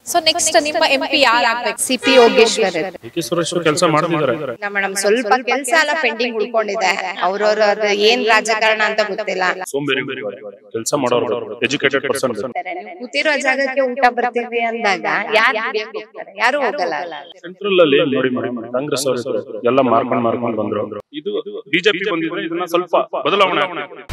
So next ನಿಮ್ಮ M P ಯಾರಾಗ್ಬೇಕು C P Yogeshwar D K Suresh ಕೆಲಸ ಮಾಡ್ತಿದ್ದಾರೆ ಇಲ್ಲ ಮೇಡಮ್ ಸ್ವಲ್ಪ ಕೆಲಸ ಎಲ್ಲ ಪೆಂಡಿಂಗ್ ಉಳ್ಕೊಂಡಿದೆ ಅವ್ರವ್ರ ಅದು ಏನ್ ರಾಜಕಾರಣ ಅಂತ ಗೊತ್ತಿಲ್ಲ ಸೋಂಬೇರಿ ಕೆಲಸ ಮಾಡೋರು ಎಜುಕೇಟೆಡ್ ಪರ್ಸನ್ ನೀವು ಕೂತಿರೋ ಜಾಗಕ್ಕೆ ಊಟ ಬರ್ತೀವಿ ಅಂದಾಗ ಯಾರು ದುಡಿಯಕ್ ಹೋಗ್ತಾರೆ ಯಾರು ಹೋಗಲ್ಲ ಸೆಂಟ್ರಲ್ ಅಲ್ಲಿ ನೋಡಿ ಮೇಡಮ್ ಕಾಂಗ್ರೆಸ್ ಅವರು ಇದ್ರು. ಎಲ್ಲ ಮಾರ್ಕೊಂಡ್ ಮಾರ್ಕೊಂಡ್ ಬಂದ್ರು ಇದು ಬಿಜೆಪಿ ಬಂದಿದ್ರೆ ಇದನ್ನ ಸ್ವಲ್ಪ ಬದಲಾವಣೆ ಆಗ್ತದೆ.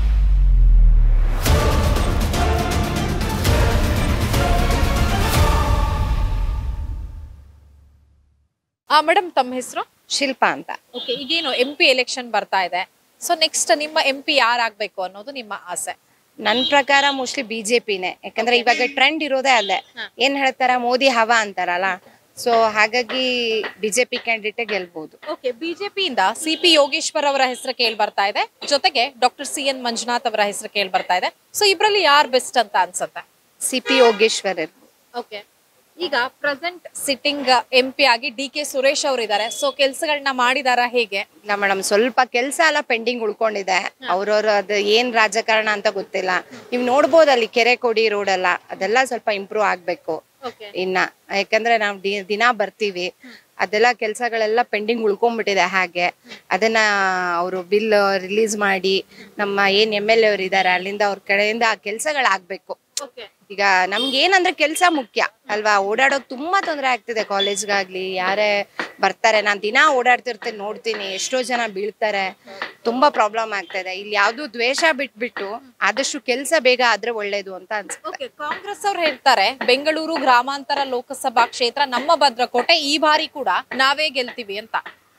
ಮೇಡಮ್ ತಮ್ಮ ಹೆಸರು ಶಿಲ್ಪ ಅಂತ ಓಕೆ ಈಗೇನು ಎಂ ಪಿ ಎಲೆಕ್ಷನ್ ಬರ್ತಾ ಇದೆ ಸೊ ನೆಕ್ಸ್ಟ್ ನಿಮ್ಮ ಎಂ ಪಿ ಯಾರಾಗ್ಬೇಕು ಅನ್ನೋದು ನಿಮ್ಮ ಆಸೆ ನನ್ ಪ್ರಕಾರ ಮೋಸ್ಟ್ಲಿ ಬಿಜೆಪಿನೇ ಯಾಕಂದ್ರೆ ಇವಾಗ ಟ್ರೆಂಡ್ ಇರೋದೇ ಅಲ್ಲೇ ಏನ್ ಹೇಳ್ತಾರ ಮೋದಿ ಹವಾ ಅಂತಾರಲ್ಲ ಸೊ ಹಾಗಾಗಿ ಬಿಜೆಪಿ ಕ್ಯಾಂಡಿಡೇಟ್ ಗೆಲ್ಬಹುದು ಓಕೆ ಬಿಜೆಪಿಯಿಂದ ಸಿ ಪಿ ಯೋಗೇಶ್ವರ್ ಅವರ ಹೆಸರು ಕೇಳಿ ಬರ್ತಾ ಇದೆ ಜೊತೆಗೆ ಡಾಕ್ಟರ್ ಸಿ ಎನ್ ಮಂಜುನಾಥ್ ಅವರ ಹೆಸರು ಕೇಳಿ ಬರ್ತಾ ಇದೆ ಸೊ ಇಬ್ರಲ್ಲಿ ಯಾರು ಬೆಸ್ಟ್ ಅಂತ ಅನ್ಸುತ್ತೆ ಸಿ ಪಿ ಯೋಗೇಶ್ವರ್ ಓಕೆ ಈಗ ಪ್ರೆಸೆಂಟ್ ಸಿಟ್ಟಿಂಗ್ ಎಂ ಪಿ ಆಗಿ ಡಿ ಕೆ ಸುರೇಶ್ ಅವರು ಇದ್ದಾರೆ ಸೊ ಕೆಲ್ಸಗಳನ್ನ ಮಾಡಿದಾರ ಹೇಗೆ ಇಲ್ಲ ಮೇಡಮ್ ಸ್ವಲ್ಪ ಕೆಲಸ ಎಲ್ಲ ಪೆಂಡಿಂಗ್ ಉಳ್ಕೊಂಡಿದೆ ಅವ್ರವ್ರ ಅದು ಏನ್ ರಾಜಕಾರಣ ಅಂತ ಗೊತ್ತಿಲ್ಲ ನೀವ್ ನೋಡ್ಬೋದು ಅಲ್ಲಿ ಕೆರೆ ಕೊಡಿ ರೋಡ್ ಎಲ್ಲ ಅದೆಲ್ಲ ಸ್ವಲ್ಪ ಇಂಪ್ರೂವ್ ಆಗ್ಬೇಕು ಓಕೆ ಇನ್ನ ಯಾಕಂದ್ರೆ ನಾವ್ ದಿ- ದಿನ ಬರ್ತೀವಿ ಅದೆಲ್ಲ ಕೆಲ್ಸಗಳೆಲ್ಲ ಪೆಂಡಿಂಗ್ ಉಳ್ಕೊಂಡ್ಬಿಟ್ಟಿದೆ ಹಾಗೆ ಅದನ್ನ ಅವರು ಬಿಲ್ ರಿಲೀಸ್ ಮಾಡಿ ನಮ್ಮ ಏನ್ ಎಮ್ ಎಲ್ ಎ ಅವ್ರು ಇದಾರೆ ಅಲ್ಲಿಂದ ಅವ್ರ ಕಡೆಯಿಂದ ಆ ಕೆಲ್ಸಗಳಾಗ್ಬೇಕು ಓಕೆ ಈಗ ನಮ್ಗೆ ಏನಂದ್ರೆ ಕೆಲಸ ಮುಖ್ಯ ಅಲ್ವಾ ಓಡಾಡೋಕ್ ತುಂಬಾ ತೊಂದರೆ ಆಗ್ತಿದೆ ಕಾಲೇಜ್ಗಾಗ್ಲಿ ಯಾರೇ ಬರ್ತಾರೆ ನಾನ್ ದಿನ ಓಡಾಡ್ತಿರ್ತೇನೆ ನೋಡ್ತೀನಿ ಎಷ್ಟೋ ಜನ ಬೀಳ್ತಾರೆ ತುಂಬಾ ಪ್ರಾಬ್ಲಮ್ ಆಗ್ತದೆ ಇಲ್ಲಿ ಯಾವ್ದು ದ್ವೇಷ ಬಿಟ್ಬಿಟ್ಟು ಆದಷ್ಟು ಕೆಲಸ ಬೇಗ ಆದ್ರೆ ಒಳ್ಳೇದು ಅಂತ ಅನ್ಸುತ್ತೆ ಓಕೆ ಕಾಂಗ್ರೆಸ್ ಅವ್ರು ಹೇಳ್ತಾರೆ ಬೆಂಗಳೂರು ಗ್ರಾಮಾಂತರ ಲೋಕಸಭಾ ಕ್ಷೇತ್ರ ನಮ್ಮ ಭದ್ರಕೋಟೆ ಈ ಬಾರಿ ಕೂಡ ನಾವೇ ಗೆಲ್ತೀವಿ ಅಂತ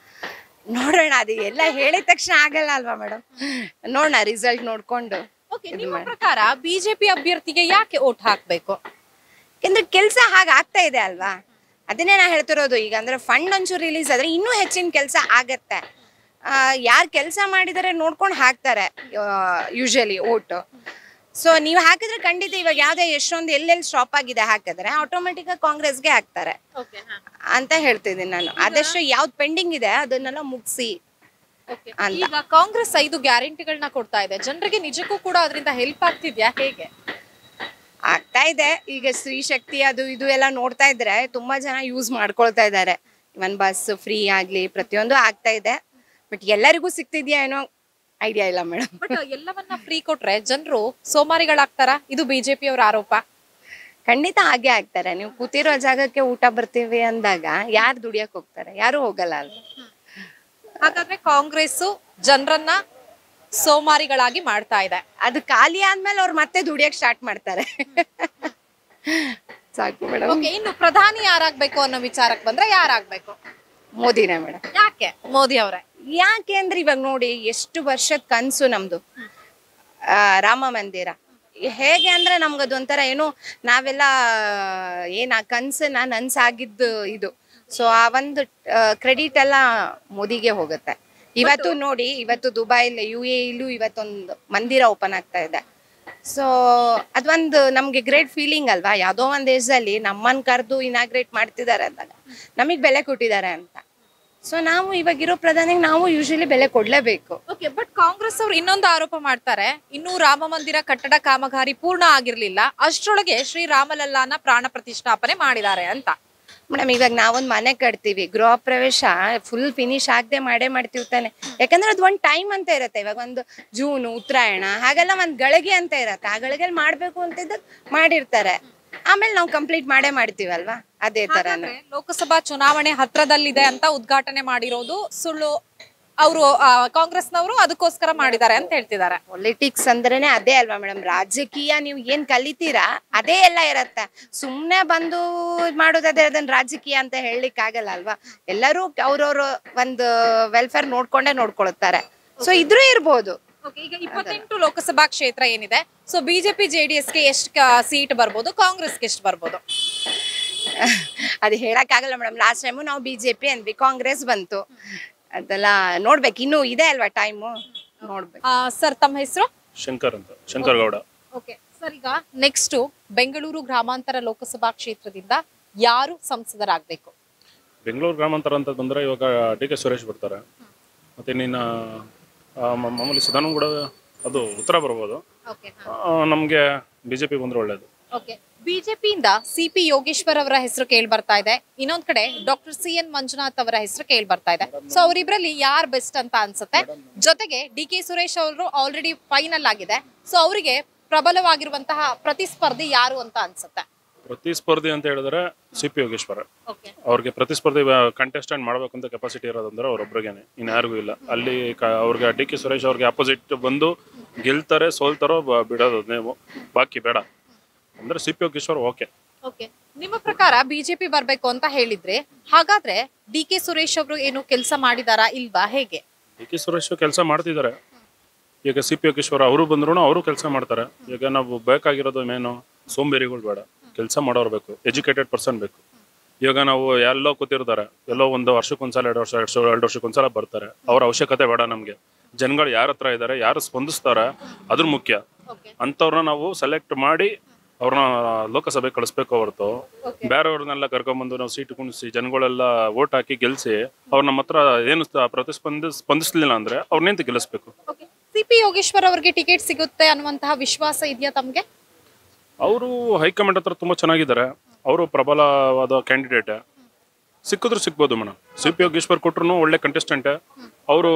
ನೋಡೋಣ ಅದು ಎಲ್ಲ ಹೇಳಿದ ತಕ್ಷಣ ಆಗಲ್ಲ ಅಲ್ವಾ ಮೇಡಮ್ ನೋಡೋಣ ರಿಸಲ್ಟ್ ನೋಡ್ಕೊಂಡು ಓಕೆ ನಿಮ್ಮ ಪ್ರಕಾರ ಬಿಜೆಪಿ ಅಭ್ಯರ್ಥಿಗೆ ಯಾಕೆ ಓಟ್ ಹಾಕ್ಬೇಕು ಯಾಕಂದ್ರೆ ಕೆಲಸ ಹಾಗೆ ಆಗ್ತಾ ಇದೆ ಅಲ್ವಾ ಅದನ್ನೇ ನಾ ಹೇಳ್ತಿರೋದು ಈಗ ಅಂದ್ರೆ ಫಂಡ್ ಒಂಚೂರು ರಿಲೀಸ್ ಆದ್ರೆ ಇನ್ನೂ ಹೆಚ್ಚಿನ ಕೆಲಸ ಆಗತ್ತೆ ಯಾರು ಕೆಲಸ ಮಾಡಿದರೆ ನೋಡ್ಕೊಂಡು ಹಾಕ್ತಾರೆ ಯೂಶಲಿ ಓಟು ಸೊ ನೀವು ಹಾಕಿದ್ರೆ ಖಂಡಿತ ಇವಾಗ ಯಾವ್ದೇ ಎಷ್ಟೊಂದು ಎಲ್ಲೆಲ್ಲಿ ಸ್ಟಾಪ್ ಆಗಿದೆ ಹಾಕಿದ್ರೆ ಆಟೋಮೆಟಿಕ್ ಆಗಿ ಕಾಂಗ್ರೆಸ್ಗೆ ಹಾಕ್ತಾರೆ ಅಂತ ಹೇಳ್ತಿದ್ದೀನಿ ನಾನು ಆದಷ್ಟು ಯಾವ್ದು ಪೆಂಡಿಂಗ್ ಇದೆ ಅದನ್ನೆಲ್ಲ ಮುಗಿಸಿ ಅಂತ. ಈಗ ಕಾಂಗ್ರೆಸ್ ಐದು ಗ್ಯಾರಂಟಿಗಳನ್ನ ಕೊಡ್ತಾ ಇದೆ ಜನರಿಗೆ ನಿಜಕ್ಕೂ ಕೂಡ ಅದರಿಂದ ಹೆಲ್ಪ್ ಆಗ್ತಿದ್ಯಾ ಹೇಗೆ ಆಗ್ತಾ ಇದೆ ಈಗ ಸ್ತ್ರೀ ಶಕ್ತಿ ಅದು ಇದು ಎಲ್ಲ ನೋಡ್ತಾ ಇದ್ರೆ ತುಂಬಾ ಜನ ಯೂಸ್ ಮಾಡ್ಕೊಳ್ತಾ ಇದ್ದಾರೆ ಇವನ್ ಬಸ್ ಫ್ರೀ ಆಗ್ಲಿ ಪ್ರತಿಯೊಂದು ಆಗ್ತಾ ಇದೆ ಬಟ್ ಎಲ್ಲರಿಗೂ ಸಿಗ್ತಿದ್ಯಾ ಏನೋ ಐಡಿಯಾ ಇಲ್ಲ ಮೇಡಮ್ ಬಟ್ ಎಲ್ಲವನ್ನ ಫ್ರೀ ಕೊಟ್ರೆ ಜನರು ಸೋಮಾರಿಗಳಾಗ್ತಾರ ಇದು ಬಿಜೆಪಿ ಅವರ ಆರೋಪ ಖಂಡಿತ ಹಾಗೆ ಆಗ್ತಾರೆ ನೀವು ಕೂತಿರೋ ಜಾಗಕ್ಕೆ ಊಟ ಬರ್ತೀವಿ ಅಂದಾಗ ಯಾರು ದುಡಿಯಕ್ ಹೋಗ್ತಾರೆ ಯಾರು ಹೋಗಲ್ಲ ಅಲ್ವಾ ಹಾಗಾದ್ರೆ ಕಾಂಗ್ರೆಸ್ ಜನರನ್ನ ಸೋಮಾರಿಗಳಾಗಿ ಮಾಡ್ತಾ ಇದೆ ಅದು ಖಾಲಿ ಆದ್ಮೇಲೆ ಅವ್ರು ಮತ್ತೆ ದುಡಿಯಕ್ ಸ್ಟಾರ್ಟ್ ಮಾಡ್ತಾರೆ ಸಾಕು ಮೇಡಮ್ ಓಕೆ ಇನ್ನು ಪ್ರಧಾನಿ ಯಾರಾಗ್ಬೇಕು ಅನ್ನೋ ವಿಚಾರಕ್ಕೆ ಬಂದ್ರೆ ಯಾರಾಗ್ಬೇಕು ಮೋದಿನೇ ಮೇಡಮ್ ಯಾಕೆ ಮೋದಿ ಅವರೇ ಯಾಕೆ ಅಂದ್ರೆ ಇವಾಗ ನೋಡಿ ಎಷ್ಟು ವರ್ಷದ ಕನ್ಸು ನಮ್ದು ಆ, ರಾಮ ಮಂದಿರ ಹೇಗೆ ಅಂದ್ರೆ ನಮ್ಗದು ಒಂಥರ ಏನು ನಾವೆಲ್ಲ ಏನ್ ಆ ಕನ್ಸನ್ನ ನನ್ಸಾಗಿದ್ದು ಇದು ಸೊ ಆ ಒಂದು ಕ್ರೆಡಿಟ್ ಎಲ್ಲ ಮೋದಿಗೆ ಹೋಗುತ್ತೆ ಇವತ್ತು ನೋಡಿ ಇವತ್ತು ದುಬೈಲಿ ಯು ಎ ಇಲ್ಲೂ ಇವತ್ತೊಂದು ಮಂದಿರ ಓಪನ್ ಆಗ್ತಾ ಇದೆ ಸೊ ಅದೊಂದು ನಮ್ಗೆ ಗ್ರೇಟ್ ಫೀಲಿಂಗ್ ಅಲ್ವಾ ಯಾವ್ದೋ ಒಂದ್ ದೇಶದಲ್ಲಿ ನಮ್ಮನ್ ಕರೆದು ಇನಾಗ್ರೇಟ್ ಮಾಡ್ತಿದ್ದಾರೆ ಅಂದಾಗ ನಮಗ್ ಬೆಲೆ ಕೊಟ್ಟಿದ್ದಾರೆ ಅಂತ ಸೊ ನಾವು ಇವಾಗಿರೋ ಪ್ರಧಾನಿಗೆ ನಾವು ಯೂಶಲಿ ಬೆಲೆ ಕೊಡ್ಲೇಬೇಕು ಓಕೆ ಬಟ್ ಕಾಂಗ್ರೆಸ್ ಅವರು ಇನ್ನೊಂದು ಆರೋಪ ಮಾಡ್ತಾರೆ ಇನ್ನೂ ರಾಮ ಮಂದಿರ ಕಟ್ಟಡ ಕಾಮಗಾರಿ ಪೂರ್ಣ ಆಗಿರ್ಲಿಲ್ಲ ಅಷ್ಟರೊಳಗೆ ಶ್ರೀರಾಮಲಲ್ಲಾನ ಪ್ರಾಣ ಪ್ರತಿಷ್ಠಾಪನೆ ಮಾಡಿದ್ದಾರೆ ಅಂತ ಮೇಡಮ್ ಇವಾಗ ನಾವೊಂದ್ ಮನೆ ಕಟ್ತೀವಿ ಗೃಹ ಪ್ರವೇಶ ಫುಲ್ ಫಿನಿಶ್ ಆಗದೆ ಮಾಡೇ ಮಾಡ್ತೀವಿ ತಾನೆ ಯಾಕಂದ್ರೆ ಅದು ಒಂದ್ ಟೈಮ್ ಅಂತ ಇರುತ್ತೆ ಇವಾಗ ಒಂದು ಜೂನ್ ಉತ್ತರಾಯಣ ಹಾಗೆಲ್ಲ ಒಂದ್ ಗಳಿಗೆ ಅಂತ ಇರತ್ತೆ ಆ ಗಳಿಗೆಲ್ ಮಾಡ್ಬೇಕು ಅಂತಿದ್ದ ಮಾಡಿರ್ತಾರೆ ಆಮೇಲೆ ನಾವು ಕಂಪ್ಲೀಟ್ ಮಾಡೇ ಮಾಡ್ತೀವಲ್ವಾ ಅದೇ ತರನೇ ಹಾಗಾದ್ರೆ ಲೋಕಸಭಾ ಚುನಾವಣೆ ಹತ್ರದಲ್ಲಿದೆ ಅಂತ ಉದ್ಘಾಟನೆ ಮಾಡಿರೋದು ಸುಳ್ಳು ಅವರು ಕಾಂಗ್ರೆಸ್ನವರು ಅದಕ್ಕೋಸ್ಕರ ಮಾಡಿದ್ದಾರೆ ಅಂತ ಹೇಳ್ತಿದ್ದಾರೆ ಪೊಲಿಟಿಕ್ಸ್ ಅಂದ್ರೇನೆ ಅದೇ ಅಲ್ವಾ ಮೇಡಮ್ ರಾಜಕೀಯ ನೀವು ಏನ್ ಕಲಿತೀರಾ ಅದೇ ಎಲ್ಲ ಇರತ್ತೆ ಸುಮ್ನೆ ಬಂದು ಇದ್ ಮಾಡೋದಾದ್ರೆ ಅದನ್ನ ರಾಜಕೀಯ ಅಂತ ಹೇಳಲಿಕ್ಕೆ ಆಗಲ್ಲ ಅಲ್ವಾ ಎಲ್ಲರೂ ಅವ್ರವ್ರ ಒಂದು ವೆಲ್ಫೇರ್ ನೋಡ್ಕೊಂಡೇ ನೋಡ್ಕೊಳ್ತಾರೆ ಸೊ ಇದ್ರೂ ಇರ್ಬೋದು Okay, ಈಗ ಇಪ್ಪತ್ತೆಂಟು ಲೋಕಸಭಾ ಕ್ಷೇತ್ರ ಏನಿದೆ ಸೊ ಬಿಜೆಪಿ ಜೆಡಿಎಸ್ಗೆ ಎಷ್ಟು ಸೀಟ್ ಬರ್ಬೋದು ಕಾಂಗ್ರೆಸ್ಗೆ ಎಷ್ಟು ಬರ್ಬೋದು ಅದು ಹೇಳಕ್ ಆಗಲ್ಲ ಮೇಡಮ್ ಲಾಸ್ಟ್ ಟೈಮು ನಾವು ಬಿಜೆಪಿ ಅಂದ್ವಿ ಕಾಂಗ್ರೆಸ್ ಬಂತು ಅದೆಲ್ಲ ನೋಡ್ಬೇಕು ಇನ್ನೂ ಇದೆ ಅಲ್ವಾ ಟೈಮು ನೋಡ್ಬೇಕು ಸರ್ ತಮ್ಮ ಹೆಸರು ಶಂಕರ್ ಅಂತ ಶಂಕರ್ ಗೌಡ ಓಕೆ ಸರ್ ಈಗ ನೆಕ್ಸ್ಟ್ ಬೆಂಗಳೂರು ಗ್ರಾಮಾಂತರ ಲೋಕಸಭಾ ಕ್ಷೇತ್ರದಿಂದ ಯಾರು ಸಂಸದರಾಗಬೇಕು ಬೆಂಗಳೂರು ಗ್ರಾಮಾಂತರ ಅಂತ ಬಂದ್ರೆ ಇವಾಗ ಡಿ ಕೆ ಸುರೇಶ್ ಬರ್ತಾರೆ ಮತ್ತೆ ನಿನ್ನ ಮಾಮೂಲಿ ಸದಾನಂದ ಕೂಡ ಅದು ಉತ್ತರ ಬರ್ಬೋದು ಓಕೆ ನಮಗೆ ಬಿ ಜೆ ಪಿ ಬಂದ್ರೆ ಒಳ್ಳೇದು ಓಕೆ ಬಿಜೆಪಿಯಿಂದ ಸಿ ಪಿ ಯೋಗೇಶ್ವರ್ ಅವರ ಹೆಸರು ಕೇಳಿ ಬರ್ತಾ ಇದೆ ಇನ್ನೊಂದ್ ಕಡೆ ಡಾಕ್ಟರ್ ಸಿ ಎನ್ ಮಂಜುನಾಥ್ ಅವರ ಹೆಸರು ಕೇಳಿ ಬರ್ತಾ ಇದೆ ಸೊ ಅವರಿಬ್ರಲ್ಲಿ ಯಾರು ಬೆಸ್ಟ್ ಅಂತ ಅನ್ಸುತ್ತೆ ಜೊತೆಗೆ ಡಿ ಕೆ ಸುರೇಶ್ ಅವರು ಆಲ್ರೆಡಿ ಫೈನಲ್ ಆಗಿದೆ ಸೊ ಅವರಿಗೆ ಪ್ರಬಲವಾಗಿರುವಂತಹ ಪ್ರತಿಸ್ಪರ್ಧಿ ಯಾರು ಅಂತ ಅನ್ಸುತ್ತೆ ಪ್ರತಿಸ್ಪರ್ಧಿ ಅಂತ ಹೇಳಿದ್ರೆ ಸಿ ಪಿ ಯೋಗೇಶ್ವರ ಓಕೆ ಅವ್ರಿಗೆ ಪ್ರತಿಸ್ಪರ್ಧಿ ಕಂಟೆಸ್ಟೆಂಟ್ ಮಾಡ್ಬೇಕಂತ ಕೆಪಾಸಿಟಿ ಇರೋದಂದ್ರೆ ಅವ್ರೊಬ್ರಿಗೇನೆ ಇನ್ನು ಯಾರಿಗೂ ಇಲ್ಲ ಅಲ್ಲಿ ಕ- ಅವ್ರಿಗೆ ಡಿ ಕೆ ಸುರೇಶ್ ಅವ್ರಿಗೆ ಅಪೋಸಿಟ್ ಬಂದು ಗೆಲ್ತಾರೆ ಸೋಲ್ತಾರೋ ಬ- ಬಿಡೋದು ನೀವು ಬಾಕಿ ಬೇಡ ಅಂದ್ರೆ C P Yogeshwar okay okay ನಿಮ್ಮ ಪ್ರಕಾರ ಬಿಜೆಪಿ ಬರ್ಬೇಕು ಅಂತ ಹೇಳಿದ್ರೆ ಹಾಗಾದ್ರೆ ಡಿ ಕೆ ಸುರೇಶ್ ಅವರು ಏನು ಕೆಲಸ ಮಾಡಿದಾರಾ ಇಲ್ವಾ ಹೇಗೆ ಡಿ ಕೆ ಸುರೇಶ್ ಕೆಲಸ ಮಾಡ್ತಿದ್ದಾರೆ ಈಗ ಸಿ ಪಿ ಯೋಗೇಶ್ವರ ಅವರು ಬಂದ್ರು ಅವರು ಕೆಲಸ ಮಾಡ್ತಾರೆ ಈಗ ನಾವು ಬೇಕಾಗಿರೋದು ಮೇನು ಸೋಂಬೇರಿಗಳು ಬೇಡ ಕೆಲಸ ಮಾಡೋರು ಬೇಕು ಎಜುಕೇಟೆಡ್ ಪರ್ಸನ್ ಬೇಕು ಇವಾಗ ನಾವು ಎಲ್ಲೋ ಕೂತಿರ್ತಾರೆ ಎಲ್ಲೋ ಒಂದು ವರ್ಷಕ್ಕೊಂದ್ಸಲ ಎರಡು ವರ್ಷ ಎರಡು ಎರಡು ವರ್ಷಕ್ಕೊಂದ್ಸಲ ಬರ್ತಾರೆ ಅವ್ರ ಅವಶ್ಯಕತೆ ಬೇಡ ನಮಗೆ ಜನಗಳು ಯಾರ ಹತ್ರ ಇದ್ದಾರೆ ಯಾರು ಸ್ಪಂದಿಸ್ತಾರೆ ಅದ್ರ ಮುಖ್ಯ ಓಕೆ ಅಂಥವ್ರನ್ನ ನಾವು ಸೆಲೆಕ್ಟ್ ಮಾಡಿ ಅವ್ರನ್ನ ಲೋಕಸಭೆ ಕಳಿಸ್ಬೇಕು ಹೊರತು ಬೇರೆಯವ್ರನ್ನೆಲ್ಲ ಕರ್ಕೊಂಬಂದು ನಾವು ಸೀಟ್ ಕುಣಿಸಿ ಜನಗಳೆಲ್ಲ ಓಟ್ ಹಾಕಿ ಗೆಲ್ಸಿ ಅವ್ರು ನಮ್ಮ ಹತ್ರ ಏನು ಸ- ಪ್ರತಿಸ್ಪಂದಿ ಸ್ಪಂದಿಸ್ಲಿಲ್ಲ ಅಂದ್ರೆ ಅವ್ರನ್ನೇಂತ ಗೆಲ್ಲಿಸ್ಬೇಕು ಓಕೆ ಸಿ ಪಿ ಯೋಗೇಶ್ವರ್ ಅವರಿಗೆ ಟಿಕೆಟ್ ಸಿಗುತ್ತೆ ಅನ್ನುವಂತಹ ವಿಶ್ವಾಸ ಇದೆಯಾ ತಮ್ಗೆ ಅವರು ಹೈಕಮಾಂಡ್ ಹತ್ರ ತುಂಬಾ ಚೆನ್ನಾಗಿದ್ದಾರೆ ಅವರು ಪ್ರಬಲವಾದ ಕ್ಯಾಂಡಿಡೇಟ್ ಸಿಕ್ಕಿದ್ರು ಸಿಗ್ಬೋದು ಮೇಡಮ್ ಸಿ ಪಿ ಯೋಗೇಶ್ವರ್ ಕೊಟ್ರು ಒಳ್ಳೆ ಕಂಟೆಸ್ಟೆಂಟ್ ಅವರು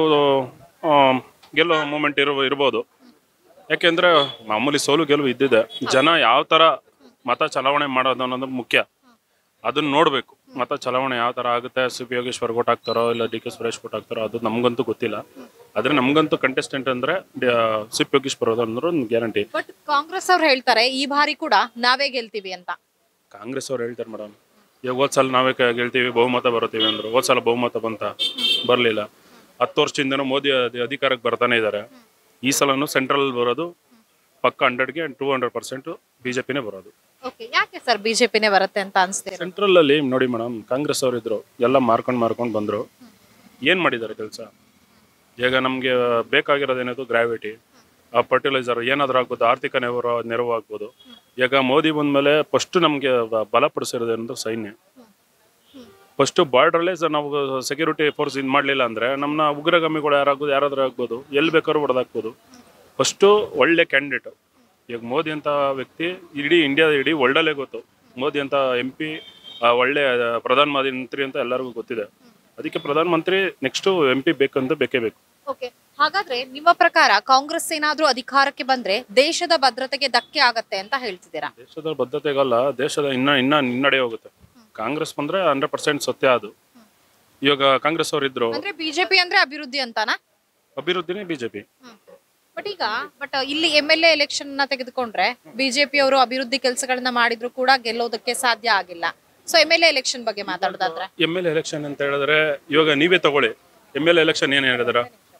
ಗೆಲ್ಲೋ ಮೂಮೆಂಟ್ ಇರೋ ಇರ್ಬೋದು ಯಾಕೆಂದ್ರೆ ಮಾಮೂಲಿ ಸೋಲು ಗೆಲುವು ಇದ್ದಿದೆ ಜನ ಯಾವ ತರ ಮತ ಚಲಾವಣೆ ಮಾಡೋದು ಅನ್ನೋದು ಮುಖ್ಯ ಅದನ್ನ ನೋಡ್ಬೇಕು ಮತ ಚಲಾವಣೆ ಯಾವ ತರ ಆಗುತ್ತೆ ಸಿ ಪಿ ಯೋಗೇಶ್ವರ್ ಓಟ್ ಹಾಕ್ತಾರೋ ಇಲ್ಲ ಡಿ ಕೆ ಸುರೇಶ್ ಓಟ್ ಹಾಕ್ತಾರೋ ಅದು ನಮ್ಗಂತೂ ಗೊತ್ತಿಲ್ಲ ಆದ್ರೆ ನಮ್ಗಂತೂ ಕಂಟೆಸ್ಟೆಂಟ್ ಅಂದ್ರೆ ಸಿ ಪಿ ಯೋಗೇಶ್ವರ್ ಅಂದ್ರೆ ಒಂದು ಗ್ಯಾರಂಟಿ ಬಟ್ ಕಾಂಗ್ರೆಸ್ ಅವ್ರು ಹೇಳ್ತಾರೆ ಈ ಬಾರಿ ಕೂಡ ನಾವೇ ಗೆಲ್ತೀವಿ ಅಂತ ಕಾಂಗ್ರೆಸ್ ಅವ್ರು ಹೇಳ್ತಾರೆ ಮೇಡಮ್ ಈಗ ಹೋದ್ ಸಲ ನಾವೇ ಕ- ಗೆಲ್ತೀವಿ ಬಹುಮತ ಬರುತ್ತೀವಿ ಅಂದ್ರು ಹೋದ್ ಸಲ ಬಹುಮತ ಬಂತ ಬರಲಿಲ್ಲ ಹತ್ತು ವರ್ಷದಿಂದನೂ ಮೋದಿ ಅಧಿ- ಅಧಿಕಾರಕ್ಕೆ ಬರ್ತಾನೆ ಇದ್ದಾರೆ ಈ ಸಲನೂ ಸೆಂಟ್ರಲ್ ಬರೋದು ಪಕ್ಕ ಹಂಡ್ರೆಡ್ಗೆ ಟೂ ಹಂಡ್ರೆಡ್ ಪರ್ಸೆಂಟ್ ಬಿಜೆಪಿನೇ ಬರೋದು ಓಕೆ ಯಾಕೆ ಸರ್ ಬಿಜೆಪಿನೇ ಬರುತ್ತೆ ಅಂತ ಅನ್ಸ್ತೀರ ಸೆಂಟ್ರಲ್ ಅಲ್ಲಿ ನೋಡಿ ಮೇಡಮ್ ಕಾಂಗ್ರೆಸ್ ಅವರು ಇದ್ರು ಎಲ್ಲ ಮಾರ್ಕೊಂಡು ಮಾರ್ಕೊಂಡು ಬಂದ್ರು ಏನ್ ಮಾಡಿದ್ದಾರೆ ಕೆಲಸ ಈಗ ನಮ್ಗೆ ಬೇಕಾಗಿರೋದೇನದು ಗ್ರಾವಿಟಿ ಆ ಫರ್ಟಿಲೈಸರ್ ಏನಾದ್ರೂ ಆಗ್ಬೋದು ಆರ್ಥಿಕ ನೆರವು ನೆರವು ಆಗ್ಬೋದು ಈಗ ಮೋದಿ ಬಂದ್ಮೇಲೆ ಫಸ್ಟ್ ನಮ್ಗೆ ಬ- ಬಲಪಡಿಸಿರೋದೇನಂದ್ರೆ ಸೈನ್ಯ ಫಸ್ಟ್ ಬಾರ್ಡ್ರಲ್ಲೇ ನಾವು ಸೆಕ್ಯೂರಿಟಿ ಫೋರ್ಸ್ ಇದು ಮಾಡಲಿಲ್ಲ ಅಂದ್ರೆ ನಮ್ಮನ್ನ ಉಗ್ರಗಾಮಿಗಳು ಯಾರಾಗ್ಬೋದು ಯಾರಾದ್ರೂ ಆಗ್ಬೋದು ಎಲ್ಲಿ ಬೇಕಾದ್ರೂ ಹೊಡೆದಾಕ್ಬೋದು ಫಸ್ಟು ಒಳ್ಳೆ ಕ್ಯಾಂಡಿಡೇಟ್ ಈಗ ಮೋದಿ ಅಂತ ವ್ಯಕ್ತಿ ಇಡೀ ಇಂಡಿಯಾದ ಇಡೀ ವರ್ಲ್ಡಲ್ಲೇ ಗೊತ್ತು ಮೋದಿ ಅಂತ ಎಂ ಪಿ ಒಳ್ಳೆ ಪ್ರಧಾನ ಮಂತ್ರಿ ಅಂತ ಎಲ್ಲರಿಗೂ ಗೊತ್ತಿದೆ ಅದಕ್ಕೆ ಪ್ರಧಾನ ಮಂತ್ರಿ ನೆಕ್ಸ್ಟ್ ಎಂ ಪಿ ಬೇಕಂತ ಬೇಕೇ ಬೇಕು ಓಕೆ ಹಾಗಾದ್ರೆ ನಿಮ್ಮ ಪ್ರಕಾರ ಕಾಂಗ್ರೆಸ್ ಏನಾದ್ರೂ ಅಧಿಕಾರಕ್ಕೆ ಬಂದ್ರೆ ದೇಶದ ಭದ್ರತೆಗೆ ಧಕ್ಕೆ ಆಗತ್ತೆ ಅಂತ ಹೇಳ್ತಿದ್ದೀರಾ ದೇಶದ ಬದ್ಧತೆಗಲ್ಲ ದೇಶದ ಇನ್ನ ಇನ್ನ ಹಿನ್ನಡೆ ಹೋಗುತ್ತೆ ಕಾಂಗ್ರೆಸ್ ಬಂದ್ರೆ ಹಂಡ್ರೆಡ್ ಪರ್ಸೆಂಟ್ ಸತ್ಯ ಅದು ಇವಾಗ ಕಾಂಗ್ರೆಸ್ ಅವರು ಇದ್ರು ಅಂದ್ರೆ ಬಿಜೆಪಿ ಅಂದ್ರೆ ಅಭಿವೃದ್ಧಿ ಅಂತಾನಾ ಅಭಿವೃದ್ಧಿನೇ ಬಿಜೆಪಿ ಬಟ್ ಈಗ ಬಟ್ ಇಲ್ಲಿ ಎಂ ಎಲ್ ಎ ಎಲೆಕ್ಷನ್ ನ ತೆಗೆದುಕೊಂಡ್ರೆ ಬಿಜೆಪಿ ಅವರು ಅಭಿವೃದ್ಧಿ ಕೆಲಸಗಳನ್ನ ಮಾಡಿದ್ರು ಕೂಡ ಗೆಲ್ಲೋದಕ್ಕೆ ಸಾಧ್ಯ ಆಗಿಲ್ಲ so M L A election ಬಗ್ಗೆ ಮಾತಾಡೋದಾದ್ರೆ ಎಮ್ ಎಲ್ ಎಲೆಕ್ಷನ್ ಅಂತ ಹೇಳಿದ್ರೆ ಇವಾಗ ನೀವೇ ತಗೊಳ್ಳಿ ಎಮ್ ಎಲ್ ಎಲೆಕ್ಷನ್ ಏನು ಹೇಳಿದ್ರ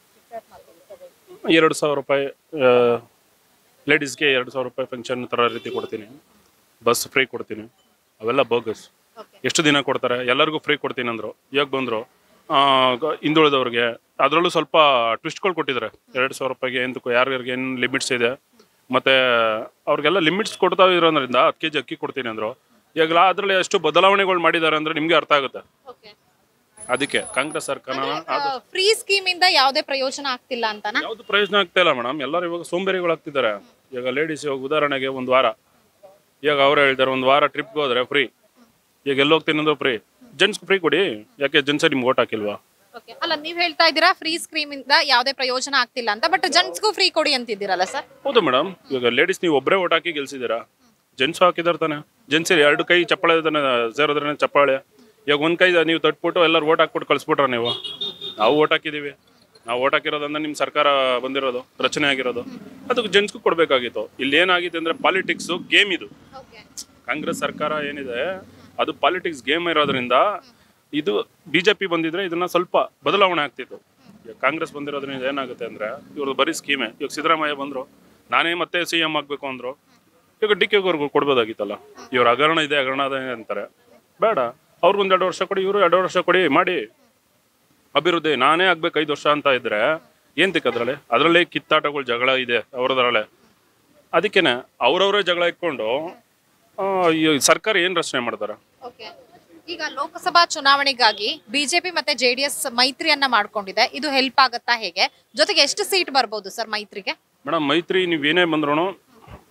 ಎರಡು ಸಾವಿರ ರೂಪಾಯಿ ಲೇಡೀಸ್ಗೆ ಎರಡು ಸಾವಿರ ರೂಪಾಯಿ ಫಂಕ್ಷನ್ ಥರ ರೀತಿ ಕೊಡ್ತೀನಿ ಬಸ್ ಫ್ರೀ ಕೊಡ್ತೀನಿ ಅವೆಲ್ಲ ಬೋಗಸ್ ಎಷ್ಟು ದಿನ ಕೊಡ್ತಾರೆ ಎಲ್ಲರಿಗೂ ಫ್ರೀ ಕೊಡ್ತೀನಿ ಅಂದರು ಇವಾಗ ಬಂದರು ಹಿಂದುಳಿದವ್ರಿಗೆ ಅದರಲ್ಲೂ ಸ್ವಲ್ಪ ಟ್ವಿಸ್ಟ್ಗಳು ಕೊಟ್ಟಿದ್ದಾರೆ ಎರಡು ಸಾವಿರ ರೂಪಾಯಿಗೆ ಎಂತಕ್ಕೂ ಯಾರ್ಯಾರಿಗೆ ಏನು ಲಿಮಿಟ್ಸ್ ಇದೆ ಮತ್ತೆ ಅವ್ರಿಗೆಲ್ಲ ಲಿಮಿಟ್ಸ್ ಕೊಡ್ತಾ ಇರೋದ್ರಿಂದ ಹತ್ತು ಕೆ ಜಿ ಅಕ್ಕಿ ಕೊಡ್ತೀನಿ ಅಂದರು ಈಗ ಅದರಲ್ಲಿ ಎಷ್ಟು ಬದಲಾವಣೆಗಳು ಮಾಡಿದ್ದಾರೆ ಅಂದ್ರೆ ನಿಮ್ಗೆ ಅರ್ಥ ಆಗುತ್ತೆ ಅದಕ್ಕೆ ಕಾಂಗ್ರೆಸ್ ಸರ್ಕಾರ ಫ್ರೀ ಸ್ಕೀಮ್ ಇಂದ ಯಾವುದೇ ಪ್ರಯೋಜನ ಆಗ್ತಿಲ್ಲ ಅಂತಾನ ಯಾವ್ದು ಪ್ರಯೋಜನ ಆಗ್ತಾ ಇಲ್ಲ ಮೇಡಮ್ ಎಲ್ಲರೂ ಇವಾಗ ಸೋಂಬೇರಿಗಳಾಗ್ತಿದ್ದಾರೆ ಈಗ ಲೇಡೀಸ್ ಇವಾಗ ಉದಾಹರಣೆಗೆ ಒಂದು ವಾರ ಈಗ ಅವ್ರು ಹೇಳ್ತಾರೆ ಒಂದು ವಾರ ಟ್ರಿಪ್ಗೆ ಹೋದ್ರೆ ಫ್ರೀ ಈಗ ಎಲ್ಲಿ ಹೋಗ್ತೀನಿ ಅಂದ್ರೆ ಫ್ರೀ ಜೆಂಟ್ಸ್ ಫ್ರೀ ಕೊಡಿ ಯಾಕೆ ಜೆಂಟ್ಸ್ ನಿಮ್ಗೆ ಓಟ್ ಹಾಕಿಲ್ವಾ ಅಲ್ಲ ನೀವ್ ಹೇಳ್ತಾ ಇದ್ದೀರಾ ಫ್ರೀ ಸ್ಕೀಮ್ ಇಂದ ಯಾವುದೇ ಪ್ರಯೋಜನ ಆಗ್ತಿಲ್ಲ ಅಂತ ಬಟ್ ಜೆಂಟ್ಸ್ಗೂ ಫ್ರೀ ಕೊಡಿ ಅಂತಿದ್ದೀರಲ್ಲ ಸರ್ ಹೌದು ಮೇಡಮ್ ಇವಾಗ ಲೇಡೀಸ್ ನೀವು ಒಬ್ಬರೇ ಓಟ್ ಹಾಕಿ ಗೆಲ್ಸಿದ್ದೀರಾ ಜೆಂಟ್ಸ್ ಹಾಕಿದಾರೆ ತಾನೆ ಜೆಂಟ್ಸ್ ಎರಡು ಕೈ ಚಪ್ಪಾಳೆ ತಾನೆ ಸೇರಿದ್ರೆ ಚಪ್ಪಾಳೆ ಈಗ ಒಂದ್ ಕೈ ನೀವು ತಟ್ಬಿಟ್ಟು ಎಲ್ಲರೂ ಓಟ್ ಹಾಕ್ಬಿಟ್ಟು ಕಳಿಸ್ಬಿಟ್ರ ನೀವು ನಾವು ಓಟ್ ಹಾಕಿದೀವಿ ನಾವು ಓಟ್ ಹಾಕಿರೋದಂದ್ರೆ ನಿಮ್ಮ ಸರ್ಕಾರ ಬಂದಿರೋದು ರಚನೆ ಆಗಿರೋದು ಅದಕ್ಕೆ ಜೆಂಟ್ಸ್ಗೂ ಕೊಡಬೇಕಾಗಿತ್ತು ಇಲ್ಲಿ ಏನಾಗಿದೆ ಅಂದ್ರೆ ಪಾಲಿಟಿಕ್ಸ್ ಗೇಮ್ ಇದು ಕಾಂಗ್ರೆಸ್ ಸರ್ಕಾರ ಏನಿದೆ ಅದು ಪಾಲಿಟಿಕ್ಸ್ ಗೇಮ್ ಇರೋದ್ರಿಂದ ಇದು ಬಿಜೆಪಿ ಬಂದಿದ್ರೆ ಇದನ್ನ ಸ್ವಲ್ಪ ಬದಲಾವಣೆ ಆಗ್ತಿತ್ತು ಈಗ ಕಾಂಗ್ರೆಸ್ ಬಂದಿರೋದ್ರಿಂದ ಏನಾಗುತ್ತೆ ಅಂದ್ರೆ ಇವ್ರದ್ದು ಬರೀ ಸ್ಕೀಮೆ ಇವಾಗ ಸಿದ್ದರಾಮಯ್ಯ ಬಂದ್ರು ನಾನೇ ಮತ್ತೆ ಸಿ ಎಂ ಆಗ್ಬೇಕು ಅಂದ್ರು ಈಗ ಡಿ ಕೆ ಅವ್ರಿಗೂ ಕೊಡ್ಬೋದಾಗಿತ್ತಲ್ಲ ಇವ್ರ ಹಗರಣ ಇದೆ ಹಗರಣ ಇದೆ ಅಂತಾರೆ ಬೇಡ ಅವ್ರಿಗೊಂದು ಎರಡು ವರ್ಷ ಕೊಡಿ ಇವರು ಎರಡು ವರ್ಷ ಕೊಡಿ ಮಾಡಿ ಅಭಿವೃದ್ಧಿ ನಾನೇ ಆಗ್ಬೇಕು ಐದು ವರ್ಷ ಅಂತ ಇದ್ರೆ ಏನ್ ತಿಕ್ಕದ್ರಲ್ಲಿ ಅದರಲ್ಲೇ ಕಿತ್ತಾಟಗಳು ಜಗಳ ಇದೆ ಅವ್ರದ್ರಲ್ಲೇ ಅದಕ್ಕೇನೆ ಅವ್ರವರೇ ಜಗಳ ಇಟ್ಕೊಂಡು ಆ, ಈ ಸರ್ಕಾರ ಏನ್ ರಚನೆ ಮಾಡ್ತಾರೆ ಓಕೆ ಈಗ ಲೋಕಸಭಾ ಚುನಾವಣೆಗಾಗಿ ಬಿಜೆಪಿ ಮತ್ತೆ ಜೆಡಿಎಸ್ ಮೈತ್ರಿಯನ್ನ ಮಾಡ್ಕೊಂಡಿದೆ ಇದು ಹೆಲ್ಪ್ ಆಗತ್ತಾ ಹೇಗೆ ಜೊತೆಗೆ ಎಷ್ಟು ಸೀಟ್ ಬರ್ಬೋದು ಸರ್ ಮೈತ್ರಿಗೆ ಮೇಡಮ್ ಮೈತ್ರಿ ನೀವು ಏನೇ ಬಂದ್ರು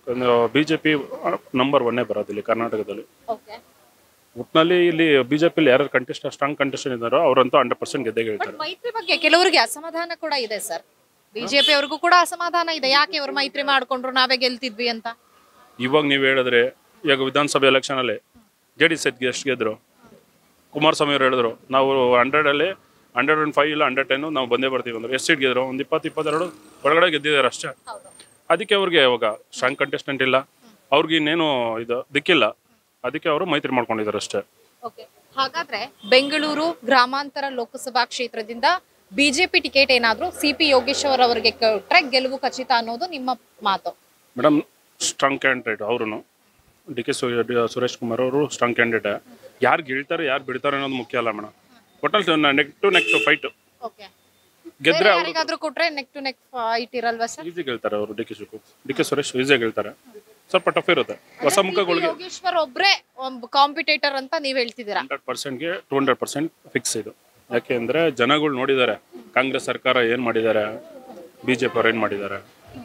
ಬಿ ಜೆ ಪಿ ನಂಬರ್ ಒನ್ನೇ ಬರೋದು ಇಲ್ಲಿ ಕರ್ನಾಟಕದಲ್ಲಿ ಓಕೆ ಒಟ್ಟಿನಲ್ಲಿ ಇಲ್ಲಿ ಬಿ ಜೆ ಪಿಲಿ ಯಾರು ಕಂಟೆಸ್ಟ್ ಸ್ಟ್ರಾಂಗ್ ಕಂಟೆಸ್ಟೆಂಟ್ ಇದ್ದಾರೋ ಅವರಂತೂ ಹಂಡ್ರೆಡ್ ಪರ್ಸೆಂಟ್ ಗೆದ್ದೇ ಬಟ್ ಗೆಲ್ತಾರೆ ಮೈತ್ರಿ ಬಗ್ಗೆ ಕೆಲವರಿಗೆ ಅಸಮಾಧಾನ ಕೂಡ ಇದೆ ಸರ್ ಬಿಜೆಪಿ ಅವ್ರಿಗೂ ಕೂಡ ಅಸಮಾಧಾನ ಇದೆ ಯಾಕೆ ಇವರು ಮೈತ್ರಿ ಮಾಡ್ಕೊಂಡ್ರು ನಾವೇ ಗೆಲ್ತಿದ್ವಿ ಅಂತ ಇವಾಗ ನೀವು ಹೇಳಿದ್ರೆ ಈಗ ವಿಧಾನಸಭೆ ಎಲೆಕ್ಷನ್ ಅಲ್ಲಿ ಜೆ ಡಿ ಸೆಟ್ ಎಷ್ಟು ಗೆದ್ರು ಕುಮಾರಸ್ವಾಮಿ ಅವರು ಹೇಳಿದ್ರು ನಾವು ಹಂಡ್ರೆಡ್ ಅಲ್ಲಿ ಹಂಡ್ರೆಡ್ ಅಂಡ್ ಫೈವ್ ಇಲ್ಲ ಹಂಡ್ರೆಡ್ ಟೆನ್ ನಾವು ಬಂದೇ ಬರ್ತೀವಿ ಅಂದ್ರೆ ಎಷ್ಟು ಸೀಟ್ ಗೆದ್ರು ಒಂದು ಇಪ್ಪತ್ತು ಇಪ್ಪತ್ತೆರಡು ಒಳಗಡೆ ಗೆದ್ದಿದ್ದಾರೆ ಅಷ್ಟೇ ಅದಕ್ಕೆ ಅವ್ರಿಗೆ ಇವಾಗ ಸ್ಟ್ರಾಂಗ್ ಕಂಟೆಸ್ಟೆಂಟ್ ಇಲ್ಲ ಅವ್ರಿಗೆ ಇನ್ನೇನು ಇದು ದಿಕ್ಕಿಲ್ಲ ಅದಕ್ಕೆ ಅವರು ಮೈತ್ರಿ ಮಾಡ್ಕೊಂಡಿದ್ದಾರೆ ಅಷ್ಟೇ ಓಕೆ ಹಾಗಾದ್ರೆ ಬೆಂಗಳೂರು ಗ್ರಾಮಾಂತರ ಲೋಕಸಭಾ ಕ್ಷೇತ್ರದಿಂದ ಬಿಜೆಪಿ ಟಿಕೆಟ್ ಏನಾದ್ರೂ ಸಿ ಪಿ ಯೋಗೇಶ್ವರ್ ಅವರಿಗೆ ಕೊಟ್ರೆ ಗೆಲುವು ಖಚಿತ ಅನ್ನೋದು ನಿಮ್ಮ ಮಾತು ಮೇಡಮ್ ಸ್ಟ್ರಾಂಗ್ ಕ್ಯಾಂಡಿಡೇಟ್ ಅವರು ಡಿ ಕೆ ಸುರೇಶ್ ಕುಮಾರ್ ಅವರು ಸ್ಟ್ರಾಂಗ್ ಕ್ಯಾಂಡಿಡೇಟ್ ಯಾರು ಗೆಲ್ತಾರೆ ಯಾರು ಬಿಡ್ತಾರೆ ಅನ್ನೋದು ಮುಖ್ಯ ಅಲ್ಲ ಮೇಡಮ್ ಒಟ್ಟಲ್ಲಿ neck to neck fight okay ಗೆದ್ರೆ ಅವರು ಯಾರಿಗಾದ್ರೂ ಕೊಟ್ರೆ ನೆಕ್ ಟು ನೆಕ್ ಫೈಟ್ ಇರಲ್ವಾ ಸರ್ ಈಸಿ ಗೆಲ್ತಾರೆ ಅವರು ಡಿ ಕೆ ಶಿವಕು ಡಿ ಕೆ ಸುರೇಶ್ ಈಸಿಯಾಗಿ ಗೆಲ್ತಾರೆ ಸ್ವಲ್ಪ ಟಫ್ ಇರುತ್ತೆ ಹೊಸ ಮುಖಗಳಿಗೆ ಯೋಗೇಶ್ವರ್ ಒಬ್ರೇ ಕಾಂಪಿಟೇಟರ್ ಅಂತ ನೀವ್ ಹೇಳ್ತಿದ್ದೀರಾ ಹಂಡ್ರೆಡ್ ಪರ್ಸೆಂಟ್ಗೆ ಟು ಹಂಡ್ರೆಡ್ ಪರ್ಸೆಂಟ್ ಫಿಕ್ಸ್ ಇದು ಯಾಕೆ ಅಂದರೆ ಜನಗಳು ನೋಡಿದ್ದಾರೆ ಕಾಂಗ್ರೆಸ್ ಸರ್ಕಾರ ಏನು ಮಾಡಿದ್ದಾರೆ ಬಿ ಜೆ ಪಿ ಅವ್ರು ಏನು ಮಾಡಿದ್ದಾರೆ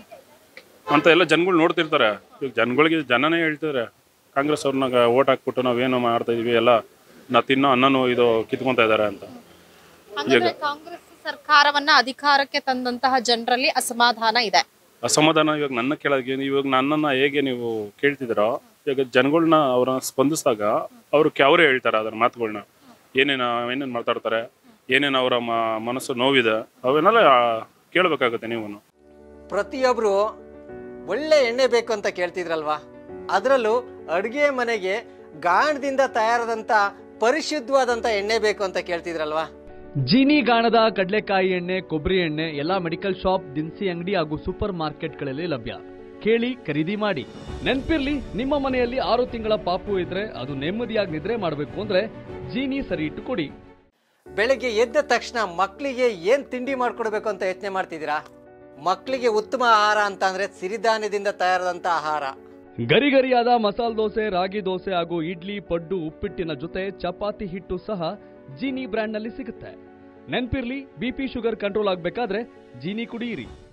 ಅಂತ ಎಲ್ಲ ಜನಗಳು ನೋಡ್ತಿರ್ತಾರೆ ಈಗ ಜನಗಳಿಗೆ ಜನನೇ ಹೇಳ್ತಿದ್ದಾರೆ ಕಾಂಗ್ರೆಸ್ ಅವ್ರನ್ನ ಓಟ್ ಹಾಕ್ಬಿಟ್ಟು ನಾವೇನು ಮಾಡ್ತಾ ಇದೀವಿ ಎಲ್ಲ ನಾ ತಿನ್ನೋ ಅನ್ನನೂ ಇದು ಕಿತ್ಕೊಂತ ಇದ್ದಾರೆ ಅಂತ ಹಾಗಾದ್ರೆ ಕಾಂಗ್ರೆಸ್ ಸರ್ಕಾರವನ್ನ ಅಧಿಕಾರಕ್ಕೆ ತಂದಂತಹ ಜನರಲ್ಲಿ ಅಸಮಾಧಾನ ಇದೆ ಅಸಮಾಧಾನ ಇವಾಗ ನನ್ನ ಕೇಳೋಕೆ ಇವಾಗ ನನ್ನನ್ನು ಹೇಗೆ ನೀವು ಕೇಳ್ತಿದ್ದೀರೋ ಇವಾಗ ಜನಗಳನ್ನ ಅವ್ರನ್ನ ಸ್ಪಂದಿಸಿದಾಗ ಅವರು ಅವರೇ ಹೇಳ್ತಾರೆ ಅದನ್ನ ಮಾತುಗಳನ್ನ ಏನೇನು ಏನೇನು ಮಾತಾಡ್ತಾರೆ ಏನೇನು ಅವರ ಮನಸ್ಸು ನೋವಿದೆ ಅವನ್ನೆಲ್ಲ ಕೇಳಬೇಕಾಗುತ್ತೆ ನೀವು ಪ್ರತಿಯೊಬ್ರು ಒಳ್ಳೆ ಎಣ್ಣೆ ಬೇಕು ಅಂತ ಕೇಳ್ತಿದ್ರಲ್ವಾ ಅದರಲ್ಲೂ ಅಡುಗೆ ಮನೆಗೆ ಗಾಣದಿಂದ ತಯಾರಾದಂಥ ಪರಿಶುದ್ಧವಾದಂಥ ಎಣ್ಣೆ ಬೇಕು ಅಂತ ಕೇಳ್ತಿದ್ರಲ್ವಾ ಜೀನಿ ಗಾಣದ ಕಡಲೆಕಾಯಿ ಎಣ್ಣೆ ಕೊಬ್ಬರಿ ಎಣ್ಣೆ ಎಲ್ಲಾ ಮೆಡಿಕಲ್ ಶಾಪ್ ದಿನಸಿ ಅಂಗಡಿ ಹಾಗೂ ಸೂಪರ್ ಮಾರ್ಕೆಟ್ಗಳಲ್ಲಿ ಲಭ್ಯ ಕೇಳಿ ಖರೀದಿ ಮಾಡಿ ನೆನ್ಪಿರ್ಲಿ ನಿಮ್ಮ ಮನೆಯಲ್ಲಿ ಆರು ತಿಂಗಳ ಪಾಪು ಇದ್ರೆ ಅದು ನೆಮ್ಮದಿಯಾಗಿ ನಿದ್ರೆ ಮಾಡಬೇಕು ಅಂದ್ರೆ ಜೀನಿ ಸರಿ ಇಟ್ಟು ಕೊಡಿ ಬೆಳಗ್ಗೆ ಎದ್ದ ತಕ್ಷಣ ಮಕ್ಕಳಿಗೆ ಏನು ತಿಂಡಿ ಮಾಡ್ಕೊಡ್ಬೇಕು ಅಂತ ಯೋಚನೆ ಮಾಡ್ತಿದ್ದೀರಾ ಮಕ್ಕಳಿಗೆ ಉತ್ತಮ ಆಹಾರ ಅಂತ ಅಂದ್ರೆ ಸಿರಿಧಾನ್ಯದಿಂದ ತಯಾರಾದಂಥ ಆಹಾರ ಗರಿಗರಿಯಾದ ಮಸಾಲೆ ದೋಸೆ ರಾಗಿ ದೋಸೆ ಹಾಗೂ ಇಡ್ಲಿ ಪಡ್ಡು ಉಪ್ಪಿಟ್ಟಿನ ಜೊತೆ ಚಪಾತಿ ಹಿಟ್ಟು ಸಹ ಜೀನಿ ಬ್ರ್ಯಾಂಡ್ನಲ್ಲಿ ಸಿಗುತ್ತೆ ನೆನ್ಪಿರ್ಲಿ ಬಿಪಿ ಶುಗರ್ ಕಂಟ್ರೋಲ್ ಆಗಬೇಕಾದ್ರೆ ಜೀನಿ ಕುಡಿಯಿರಿ